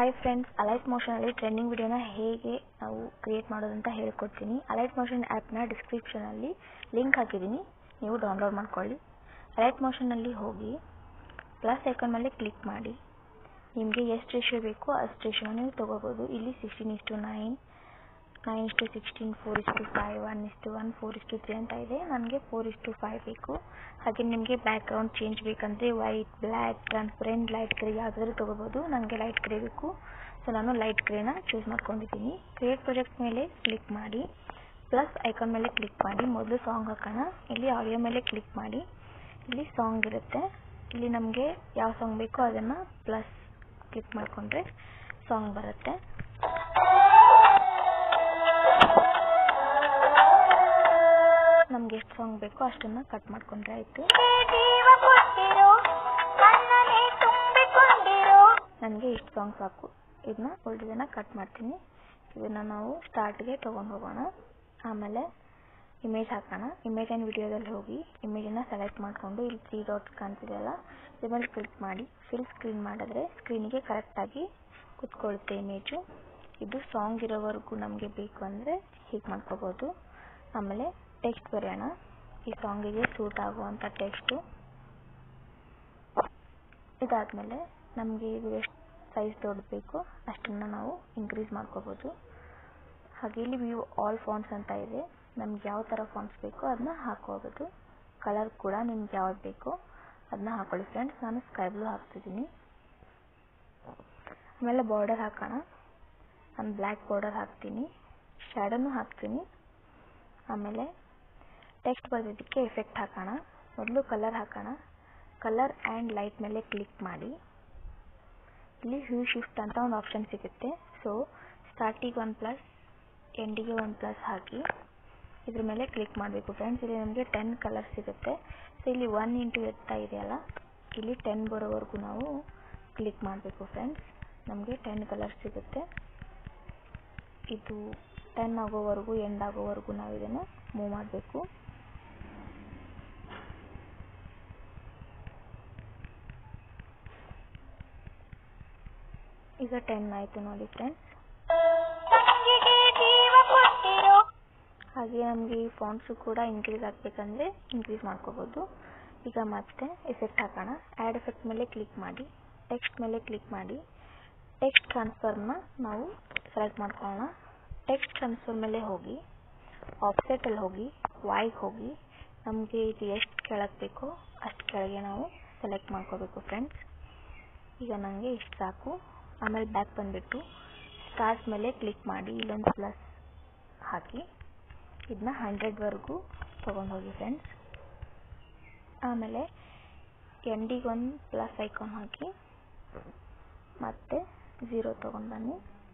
hi friends Alight ಮೋಷನಲ್ಲಿ trending ವಿಡಿಯೋನ ಹೇಗೆ ನಾವು ಕ್ರಿಯೇಟ್ ಮಾಡೋದಂತ ಹೇಳ್ಕೊಡ್ತೀನಿ ಅಲೈಟ್ ಮೋಷನ್ ಆ್ಯಪ್ನ ಡಿಸ್ಕ್ರಿಪ್ಷನಲ್ಲಿ ಲಿಂಕ್ ಹಾಕಿದ್ದೀನಿ ನೀವು ಡೌನ್ಲೋಡ್ ಮಾಡ್ಕೊಳ್ಳಿ ಅಲೈಟ್ ಮೋಷನಲ್ಲಿ ಹೋಗಿ ಪ್ಲಸ್ ಐಕಾನ್ ಮೇಲೆ ಕ್ಲಿಕ್ ಮಾಡಿ ನಿಮಗೆ ಎಷ್ಟು ರೇಷಿಯೋ ಬೇಕೋ ಅಷ್ಟು ರೇಷಿಯೋನ ನೀವು ತೊಗೋಬೋದು ಇಲ್ಲಿ sixteen is to nine nine is to sixteen four is to five one is to one four is to three ಅಂತ ಇದೆ ನನಗೆ ಫೋರ್ ಇಸ್ಟು ಫೈವ್ ಬೇಕು ಹಾಗೆ ನಿಮಗೆ ಬ್ಯಾಕ್ಗ್ರೌಂಡ್ ಚೇಂಜ್ ಬೇಕಂದರೆ white black transparent light grey ಯಾವುದಾದ್ರೂ ತೊಗೋಬೋದು ನನಗೆ ಲೈಟ್ ಗ್ರೇ ಬೇಕು ಸೊ ನಾನು ಲೈಟ್ ಗ್ರೇನ ಚೂಸ್ ಮಾಡ್ಕೊಂಡಿದ್ದೀನಿ ಕ್ರಿಯೇಟ್ ಪ್ರಾಜೆಕ್ಟ್ ಮೇಲೆ ಕ್ಲಿಕ್ ಮಾಡಿ ಪ್ಲಸ್ ಐಕಾನ್ ಮೇಲೆ ಕ್ಲಿಕ್ ಮಾಡಿ ಮೊದಲು ಸಾಂಗ್ ಹಾಕೋಣ ಇಲ್ಲಿ ಆಡಿಯೋ ಮೇಲೆ ಕ್ಲಿಕ್ ಮಾಡಿ ಇಲ್ಲಿ ಸಾಂಗ್ ಇರುತ್ತೆ ಇಲ್ಲಿ ನಮಗೆ ಯಾವ ಸಾಂಗ್ ಬೇಕೋ ಅದನ್ನು ಪ್ಲಸ್ ಕ್ಲಿಕ್ ಮಾಡಿಕೊಂಡ್ರೆ ಸಾಂಗ್ ಬರುತ್ತೆ ನಮ್ಗೆ ಎಷ್ಟು ಸಾಂಗ್ ಬೇಕೋ ಅಷ್ಟನ್ನು ಕಟ್ ಮಾಡ್ಕೊಂಡ್ರೆ ಆಯಿತು ಜೀವ ಕೊಟ್ಟಿರೋ ನನ್ನನ್ನೇ ತುಂಬಿಕೊಂಡಿರೋ ನನಗೆ ಇಷ್ಟು ಸಾಂಗ್ ಸಾಕು ಇದನ್ನ ಉಳಿದಿದ್ದನ್ನು ಕಟ್ ಮಾಡ್ತೀನಿ ಇದನ್ನು ನಾವು ಸ್ಟಾರ್ಟ್ಗೆ ತೊಗೊಂಡು ಹೋಗೋಣ ಆಮೇಲೆ ಇಮೇಜ್ ಹಾಕೋಣ ಇಮೇಜ್ ಆ್ಯಂಡ್ ವಿಡಿಯೋದಲ್ಲಿ ಹೋಗಿ ಇಮೇಜನ್ನು ಸೆಲೆಕ್ಟ್ ಮಾಡಿಕೊಂಡು ಇಲ್ಲಿ ತ್ರೀ ಡಾಟ್ಸ್ ಕಾಣ್ತಿದೆಯಲ್ಲ ಇದ್ರ ಮೇಲೆ ಕ್ಲಿಕ್ ಮಾಡಿ ಫಿಲ್ ಸ್ಕ್ರೀನ್ ಮಾಡಿದ್ರೆ ಸ್ಕ್ರೀನಿಗೆ ಕರೆಕ್ಟಾಗಿ ಕುತ್ಕೊಳ್ಳುತ್ತೆ ಇಮೇಜು ಇದು ಸಾಂಗ್ ಇರೋವರೆಗೂ ನಮಗೆ ಬೇಕು ಅಂದರೆ ಹೀಗೆ ಮಾಡ್ಕೋಬೋದು ಆಮೇಲೆ ಟೆಕ್ಸ್ಟ್ ಬರೆಯೋಣ ಈ ಸಾಂಗಿಗೆ ಸೂಟ್ ಆಗುವಂಥ ಟೆಕ್ಸ್ಟು ಇದಾದಮೇಲೆ ನಮಗೆ ಇದು ಎಷ್ಟು ಸೈಜ್ ದೊಡ್ಡ ಬೇಕೋ ಅಷ್ಟನ್ನು ನಾವು ಇನ್ಕ್ರೀಸ್ ಮಾಡ್ಕೋಬೋದು ಹಾಗೆ ಇಲ್ಲಿ ವ್ಯೂ ಆಲ್ ಫಾಂಟ್ಸ್ ಅಂತ ಇದೆ ನಮ್ಗೆ ಯಾವ ಥರ ಫಾಂಟ್ಸ್ ಬೇಕೋ ಅದನ್ನ ಹಾಕೋಬೋದು ಕಲರ್ ಕೂಡ ನಿಮ್ಗೆ ಯಾವ್ದು ಬೇಕೋ ಅದನ್ನ ಹಾಕೊಳ್ಳಿ ಫ್ರೆಂಡ್ಸ್ ನಾನು ಸ್ಕೈ ಬ್ಲೂ ಹಾಕ್ತಿದ್ದೀನಿ ಆಮೇಲೆ ಬಾರ್ಡರ್ ಹಾಕೋಣ ನಾನು ಬ್ಲ್ಯಾಕ್ ಬಾರ್ಡರ್ ಹಾಕ್ತೀನಿ ಶ್ಯಾಡೋನು ಹಾಕ್ತೀನಿ ಆಮೇಲೆ ಟೆಕ್ಸ್ಟ್ ಬರೆದಿದ್ದಕ್ಕೆ ಎಫೆಕ್ಟ್ ಹಾಕೋಣ ಮೊದಲು ಕಲರ್ ಹಾಕೋಣ ಕಲರ್ ಆ್ಯಂಡ್ ಲೈಟ್ ಮೇಲೆ ಕ್ಲಿಕ್ ಮಾಡಿ ಇಲ್ಲಿ ಹ್ಯೂ ಶಿಫ್ಟ್ ಅಂತ ಒಂದು ಆಪ್ಷನ್ ಸಿಗುತ್ತೆ ಸೊ ಸ್ಟಾರ್ಟಿಗೆ ಒನ್ ಪ್ಲಸ್ ಎಂಡಿಗೆ ಒನ್ ಪ್ಲಸ್ ಹಾಕಿ ಇದ್ರ ಮೇಲೆ ಕ್ಲಿಕ್ ಮಾಡಬೇಕು ಫ್ರೆಂಡ್ಸ್ ಇಲ್ಲಿ ನಮಗೆ ಟೆನ್ ಕಲರ್ ಸಿಗುತ್ತೆ ಸೊ ಇಲ್ಲಿ ಒನ್ ಇಂಟು ಎತ್ತಾ ಇದೆಯಲ್ಲ ಇಲ್ಲಿ ಟೆನ್ ಬರೋವರೆಗೂ ನಾವು ಕ್ಲಿಕ್ ಮಾಡಬೇಕು ಫ್ರೆಂಡ್ಸ್ ನಮಗೆ ಟೆನ್ ಕಲರ್ ಸಿಗುತ್ತೆ ಇದು ಟೆನ್ ಆಗೋವರೆಗೂ ಎಂಡ್ ಆಗೋವರೆಗೂ ನಾವು ಇದನ್ನು ಮೂವ್ ಮಾಡಬೇಕು ಈಗ ಟೆನ್ ಆಯಿತು ನೋಡಿ ಫ್ರೆಂಡ್ಸ್ ತಂಗಿಗೆ ಜೀವ ಕೊಟ್ಟಿರೋ ಹಾಗೆ ನಮಗೆ ಈ ಫಾಂಟ್ಸು ಕೂಡ ಇನ್ಕ್ರೀಸ್ ಆಗಬೇಕಂದ್ರೆ ಇನ್ಕ್ರೀಸ್ ಮಾಡ್ಕೋಬೋದು ಈಗ ಮತ್ತೆ ಎಫೆಕ್ಟ್ ಹಾಕೋಣ ಆ್ಯಡ್ ಎಫೆಕ್ಟ್ ಮೇಲೆ ಕ್ಲಿಕ್ ಮಾಡಿ ಟೆಕ್ಸ್ಟ್ ಮೇಲೆ ಕ್ಲಿಕ್ ಮಾಡಿ ಟೆಕ್ಸ್ಟ್ ಟ್ರಾನ್ಸ್ಫರ್ನ ನಾವು ಸೆಲೆಕ್ಟ್ ಮಾಡ್ಕೊಳ್ಳೋಣ ಟೆಕ್ಸ್ಟ್ ಟ್ರಾನ್ಸ್ಫರ್ ಮೇಲೆ ಹೋಗಿ ಆಫ್ಸೆಟಲ್ಲಿ ಹೋಗಿ ವಾಯ್ಗೆ ಹೋಗಿ ನಮಗೆ ಇದು ಎಷ್ಟು ಕೆಳಗೆ ಬೇಕೋ ಅಷ್ಟು ಕೆಳಗೆ ನಾವು ಸೆಲೆಕ್ಟ್ ಮಾಡ್ಕೋಬೇಕು ಫ್ರೆಂಡ್ಸ್ ಈಗ ನನಗೆ ಇಷ್ಟು ಸಾಕು ಆಮೇಲೆ ಬ್ಯಾಕ್ ಬಂದುಬಿಟ್ಟು ಸ್ಟಾರ್ಟ್ ಮೇಲೆ ಕ್ಲಿಕ್ ಮಾಡಿ ಇಲ್ಲೊಂದು ಪ್ಲಸ್ ಹಾಕಿ ಇದನ್ನ ಹಂಡ್ರೆಡ್ವರೆಗೂ ತೊಗೊಂಡು ಹೋಗಿ ಫ್ರೆಂಡ್ಸ್ ಆಮೇಲೆ ಎಂಡಿಗೆ ಒಂದು ಪ್ಲಸ್ ಐಕಾನ್ ಹಾಕಿ ಮತ್ತೆ ಝೀರೋ ತೊಗೊಂಡು ಬನ್ನಿ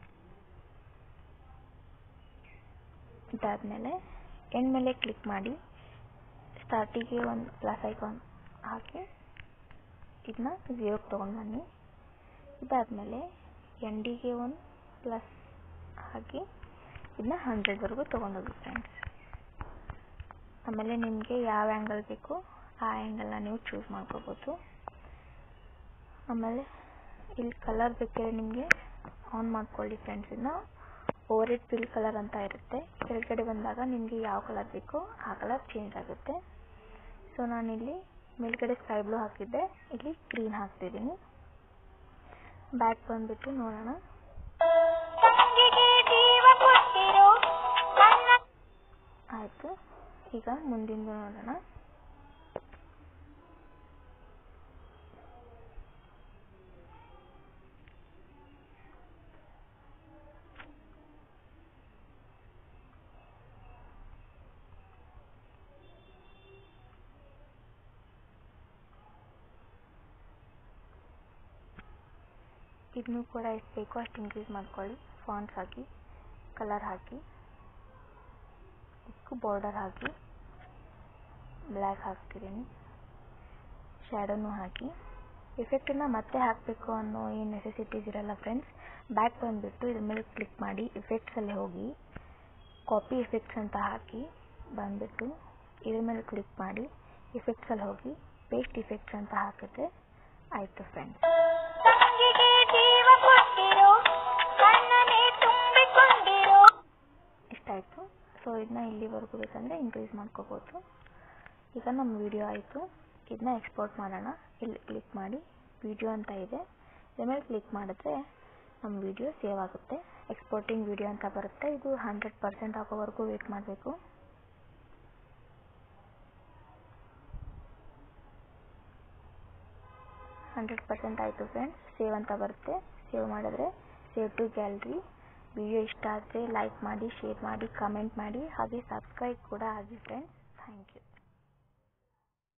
ಇದಾದಮೇಲೆ ಎಂಡ್ ಮೇಲೆ ಕ್ಲಿಕ್ ಮಾಡಿ ಸ್ಟಾರ್ಟಿಗೆ ಒಂದು ಪ್ಲಸ್ ಐಕಾನ್ ಹಾಕಿ ಇದನ್ನ ಝೀರೋಗೆ ತೊಗೊಂಡು ಬನ್ನಿ ಇದಾದಮೇಲೆ ಎಂಡಿಗೆ ಒಂದು ಪ್ಲಸ್ ಹಾಕಿ ಇದನ್ನ ಹಂಡ್ರೆಡ್ವರೆಗೂ ತೊಗೊಂಡೋಗಿ ಫ್ರೆಂಡ್ಸ್ ಆಮೇಲೆ ನಿಮಗೆ ಯಾವ ಆ್ಯಂಗಲ್ ಬೇಕು ಆ ಆ್ಯಂಗಲ್ನ ನೀವು ಚೂಸ್ ಮಾಡ್ಕೋಬೋದು ಆಮೇಲೆ ಇಲ್ಲಿ ಕಲರ್ ಬೇಕಾದ್ರೆ ನಿಮಗೆ ಆನ್ ಮಾಡ್ಕೊಳ್ಳಿ ಫ್ರೆಂಡ್ಸ್ ಇದನ್ನ ಓವರ್ ಇಟ್ ಫಿಲ್ ಕಲರ್ ಅಂತ ಇರುತ್ತೆ ಕೆಳಗಡೆ ಬಂದಾಗ ನಿಮಗೆ ಯಾವ ಕಲರ್ ಬೇಕೋ ಆ ಕಲರ್ ಚೇಂಜ್ ಆಗುತ್ತೆ ಸೊ ನಾನಿಲ್ಲಿ ಮೇಲ್ಗಡೆ ಸ್ಕೈ ಬ್ಲೂ ಹಾಕಿದ್ದೆ ಇಲ್ಲಿ ಗ್ರೀನ್ ಹಾಕ್ತಿದ್ದೀನಿ ಬ್ಯಾಕ್ ಬಂದುಬಿಟ್ಟು ನೋಡೋಣ ತಂಗಿಗೆ ಜೀವ ಕೊಟ್ಟಿರೋ ನನ್ನ ಆಯಿತು ಈಗ ಮುಂದಿಂದು ನೋಡೋಣ ಇದನ್ನು ಕೂಡ ಎಷ್ಟು ಬೇಕೋ ಅಷ್ಟು ಇನ್ಕ್ರೀಸ್ ಮಾಡ್ಕೊಳ್ಳಿ ಫಾಂಟ್ಸ್ ಹಾಕಿ ಕಲರ್ ಹಾಕಿ ಇದಕ್ಕೂ ಬಾರ್ಡರ್ ಹಾಕಿ ಬ್ಲ್ಯಾಕ್ ಹಾಕ್ತಿದ್ದೀನಿ ಶ್ಯಾಡೋನು ಹಾಕಿ ಎಫೆಕ್ಟನ್ನು ಮತ್ತೆ ಹಾಕಬೇಕು ಅನ್ನೋ ಏನು ನೆಸೆಸಿಟೀಸ್ ಇರಲ್ಲ ಫ್ರೆಂಡ್ಸ್ ಬ್ಯಾಕ್ ಬಂದುಬಿಟ್ಟು ಇದ್ರ ಮೇಲೆ ಕ್ಲಿಕ್ ಮಾಡಿ ಎಫೆಕ್ಟ್ಸಲ್ಲಿ ಹೋಗಿ ಕಾಪಿ ಎಫೆಕ್ಟ್ಸ್ ಅಂತ ಹಾಕಿ ಬಂದುಬಿಟ್ಟು ಇದ್ರ ಮೇಲೆ ಕ್ಲಿಕ್ ಮಾಡಿ ಎಫೆಕ್ಟ್ಸಲ್ಲಿ ಹೋಗಿ ಪೇಸ್ಟ್ ಇಫೆಕ್ಟ್ಸ್ ಅಂತ ಹಾಕಿದ್ರೆ ಆಯಿತು ಫ್ರೆಂಡ್ಸ್ ತಂಗಿಗೆ ಜೀವ ಕೊಟ್ಟಿರೋ ಸೊ ಇದನ್ನ ಇಲ್ಲಿವರೆಗೂ ಬೇಕಂದರೆ ಇನ್ಕ್ರೀಸ್ ಮಾಡ್ಕೋಬೋದು ಈಗ ನಮ್ಮ ವಿಡಿಯೋ ಆಯಿತು ಇದನ್ನ ಎಕ್ಸ್ಪೋರ್ಟ್ ಮಾಡೋಣ ಇಲ್ಲಿ ಕ್ಲಿಕ್ ಮಾಡಿ ವಿಡಿಯೋ ಅಂತ ಇದೆ ಇದ್ರ ಮೇಲೆ ಕ್ಲಿಕ್ ಮಾಡಿದ್ರೆ ನಮ್ಮ ವಿಡಿಯೋ ಸೇವ್ ಆಗುತ್ತೆ ಎಕ್ಸ್ಪೋರ್ಟಿಂಗ್ ವಿಡಿಯೋ ಅಂತ ಬರುತ್ತೆ ಇದು ಹಂಡ್ರೆಡ್ ಪರ್ಸೆಂಟ್ ಆಗೋವರೆಗೂ ವೇಟ್ ಮಾಡಬೇಕು ಹಂಡ್ರೆಡ್ ಪರ್ಸೆಂಟ್ ಆಯಿತು ಫ್ರೆಂಡ್ಸ್ ಸೇವ್ ಅಂತ ಬರುತ್ತೆ ಸೇವ್ ಮಾಡಿದ್ರೆ ಸೇವ್ ಟು ಗ್ಯಾಲರಿ ವಿಡಿಯೋ ಇಷ್ಟ ಆದರೆ ಲೈಕ್ ಮಾಡಿ ಶೇರ್ ಮಾಡಿ ಕಮೆಂಟ್ ಮಾಡಿ ಹಾಗೆ ಸಬ್ಸ್ಕ್ರೈಬ್ ಕೂಡ ಆಗಿ ಫ್ರೆಂಡ್ಸ್ ಥ್ಯಾಂಕ್ ಯು